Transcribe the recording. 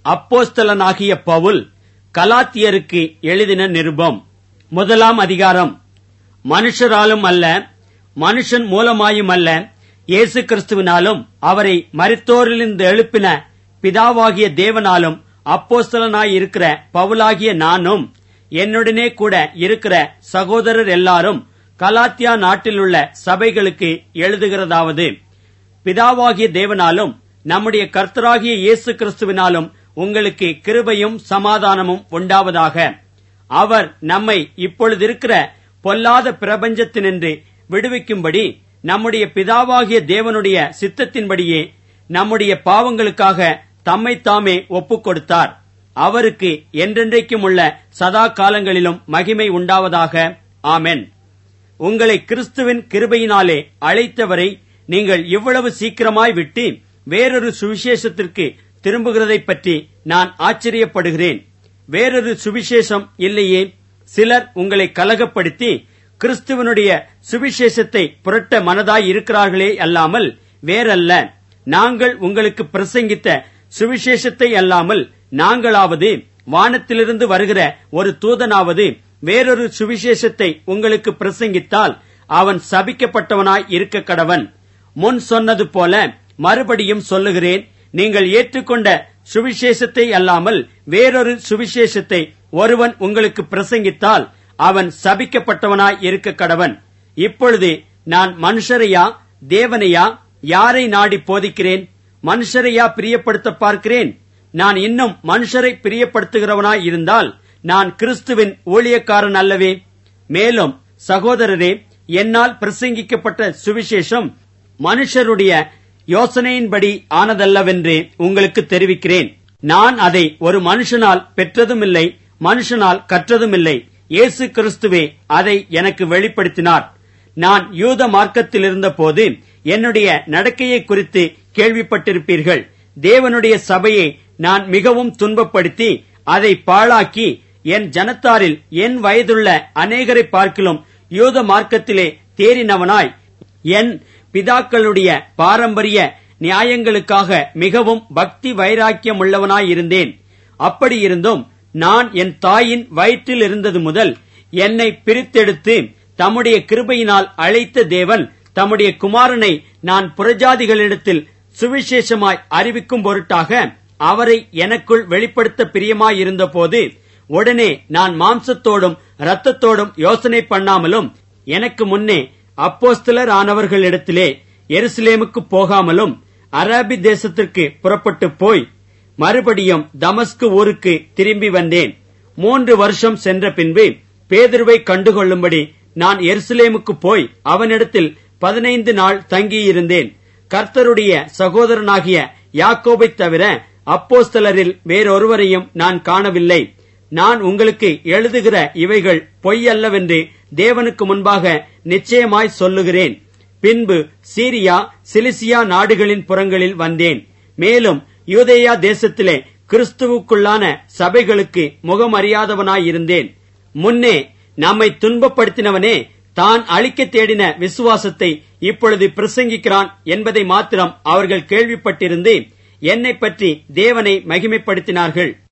அப்போஸ்தலனாகிய பவுல் கலாத்தியருக்கு எழுதின நிருபம் முதலாம் அதிகாரம் மனுஷராலும் அல்ல மனுஷன் மூலமாயும் அல்ல இயேசு கிறிஸ்துவினாலும் அவரை மரித்தோரிலிருந்து எழுப்பின பிதாவாகிய தேவனாலும் அப்போஸ்தலனாயிருக்கிற பவுலாகிய நானும் என்னுடனே கூட இருக்கிற சகோதரர் எல்லாரும் கலாத்தியா நாட்டிலுள்ள சபைகளுக்கு எழுதுகிறதாவது பிதாவாகிய தேவனாலும் நம்முடைய கர்த்தராகிய இயேசு கிறிஸ்துவினாலும் உங்களுக்கு கிருபையும் சமாதானமும் உண்டாவதாக அவர் நம்மை இப்பொழுதிருக்கிற பொல்லாத பிரபஞ்சத்தினின்று விடுவிக்கும்படி நம்முடைய பிதாவாகிய தேவனுடைய சித்தத்தின்படியே நம்முடைய பாவங்களுக்காக தம்மை தாமே ஒப்புக் கொடுத்தார் அவருக்கு என்றென்றைக்கும் உள்ள சதா காலங்களிலும் மகிமை உண்டாவதாக ஆமென் உங்களை கிறிஸ்துவின் கிருபையினாலே அழைத்தவரை நீங்கள் இவ்வளவு சீக்கிரமாய் விட்டு வேறொரு சுவிசேஷத்திற்கு திரும்புகிறதைப் பற்றி நான் ஆச்சரியப்படுகிறேன் வேறொரு சுவிசேஷம் இல்லையே சிலர் உங்களை கலகப்படுத்தி கிறிஸ்துவனுடைய சுவிசேஷத்தை புரட்ட மனதாய் இருக்கிறார்களே அல்லாமல் வேறல்ல நாங்கள் உங்களுக்கு பிரசங்கித்த சுவிசேஷத்தை அல்லாமல் நாங்களாவது வானத்திலிருந்து வருகிற ஒரு தூதனாவது வேறொரு சுவிசேஷத்தை உங்களுக்கு பிரசங்கித்தால் அவன் சபிக்கப்பட்டவனாய் இருக்க கடவன் முன் சொன்னது போல மறுபடியும் சொல்லுகிறேன் நீங்கள் ஏற்றுக்கொண்ட சுவிசேஷத்தை அல்லாமல் வேறொரு சுவிசேஷத்தை ஒருவன் உங்களுக்கு பிரசங்கித்தால் அவன் சபிக்கப்பட்டவனாய் இருக்க கடவன் இப்பொழுது நான் மனுஷரையா தேவனையா யாரை நாடி போதிக்கிறேன் மனுஷரையா பிரியப்படுத்த பார்க்கிறேன் நான் இன்னும் மனுஷரை பிரியப்படுத்துகிறவனாய் இருந்தால் நான் கிறிஸ்துவின் ஊழியக்காரன் அல்லவே மேலும் சகோதரரே என்னால் பிரசங்கிக்கப்பட்ட சுவிசேஷம் மனுஷருடைய யோசனையின்படி ஆனதல்லவென்று உங்களுக்கு தெரிவிக்கிறேன் நான் அதை ஒரு மனுஷனால் பெற்றதும் இல்லை மனுஷனால் கற்றதும் இல்லை இயேசு கிறிஸ்துவே அதை எனக்கு வெளிப்படுத்தினார் நான் யூத மார்க்கத்தில் இருந்தபோது என்னுடைய நடக்கையை குறித்து கேள்விப்பட்டிருப்பீர்கள் தேவனுடைய சபையை நான் மிகவும் துன்பப்படுத்தி அதை பாழாக்கி என் ஜனத்தாரில் என் வயதுள்ள அநேகரை பார்க்கிலும் யூத மார்க்கத்திலே தேறினவனாய் என் பிதாக்களுடைய பாரம்பரிய நியாயங்களுக்காக மிகவும் பக்தி வைராக்கியம் உள்ளவனாயிருந்தேன் அப்படி இருந்தும் நான் என் தாயின் வயிற்றில் இருந்தது முதல் என்னை பிரித்தெடுத்து தம்முடைய கிருபையினால் அழைத்த தேவன் தம்முடைய குமாரனை நான் புறஜாதிகளிடத்தில் சுவிசேஷமாய் அறிவிக்கும் பொருட்டாக அவரை எனக்குள் வெளிப்படுத்த பிரியமாயிருந்த போது உடனே நான் மாம்சத்தோடும் இரத்தத்தோடும் யோசனை பண்ணாமலும் எனக்கு முன்னே அப்போஸ்தலர் ஆனவர்களிடத்திலே எருசலேமுக்கு போகாமலும் அரபி தேசத்திற்கு புறப்பட்டு போய் மறுபடியும் தமஸ்கு ஊருக்கு திரும்பி வந்தேன் மூன்று வருஷம் சென்ற பின்பு பேதுருவை கண்டுகொள்ளும்படி நான் எருசலேமுக்கு போய் அவனிடத்தில் பதினைந்து நாள் தங்கியிருந்தேன் கர்த்தருடைய சகோதரனாகிய யாக்கோபைத் தவிர அப்போஸ்தலரில் வேறொருவரையும் நான் காணவில்லை நான் உங்களுக்கு எழுதுகிற இவைகள் பொய் அல்லவென்று தேவனுக்கு முன்பாக நிச்சயமாய் சொல்லுகிறேன் பின்பு சீரியா சிலிசியா நாடுகளின் புறங்களில் வந்தேன் மேலும் யூதேயா தேசத்திலே கிறிஸ்துவுக்குள்ளான சபைகளுக்கு முகமறியாதவனாயிருந்தேன் முன்னே நம்மை துன்பப்படுத்தினவனே தான் அழிக்க தேடின விசுவாசத்தை இப்பொழுது பிரசங்கிக்கிறான் என்பதை மாத்திரம் அவர்கள் கேள்விப்பட்டிருந்து என்னை பற்றி தேவனை மகிமைப்படுத்தினார்கள்